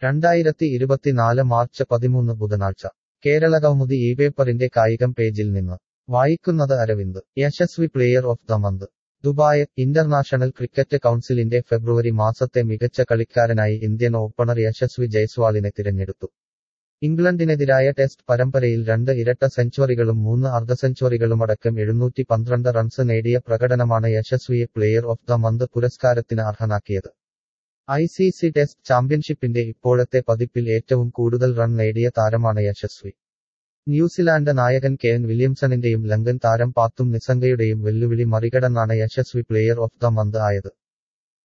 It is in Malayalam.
രണ്ടായിരത്തി ഇരുപത്തിനാല് മാർച്ച് പതിമൂന്ന് ബുധനാഴ്ച കേരള കൗമുദി ഈ പേപ്പറിന്റെ കായികം പേജിൽ നിന്ന് വായിക്കുന്നത് Aravind Yashasvi player of the month Dubai international cricket കൗൺസിലിന്റെ ഫെബ്രുവരി മാസത്തെ മികച്ച കളിക്കാരനായി ഇന്ത്യൻ ഓപ്പണർ യശസ്വി ജയ്സ്വാളിനെ തിരഞ്ഞെടുത്തു ഇംഗ്ലണ്ടിനെതിരായ ടെസ്റ്റ് പരമ്പരയിൽ രണ്ട് ഇരട്ട സെഞ്ചുറികളും മൂന്ന് അർദ്ധ സെഞ്ചുറികളുമടക്കം എഴുന്നൂറ്റി പന്ത്രണ്ട് റൺസ് നേടിയ പ്രകടനമാണ് യശസ്വിയെ പ്ലെയർ ഓഫ് ദ മന്ത് പുരസ്കാരത്തിന് അർഹനാക്കിയത് ഐ സി സി ടെസ്റ്റ് ചാമ്പ്യൻഷിപ്പിന്റെ ഇപ്പോഴത്തെ പതിപ്പിൽ ഏറ്റവും കൂടുതൽ റൺ നേടിയ താരമാണ് യശസ്വി ന്യൂസിലാൻഡ് നായകൻ കെൻ വില്യംസണിന്റെയും ലങ്കൻ താരം പാത്തും നിസംഗയുടെയും വെല്ലുവിളി മറികടന്നാണ് Yashasvi player of the month ആയത്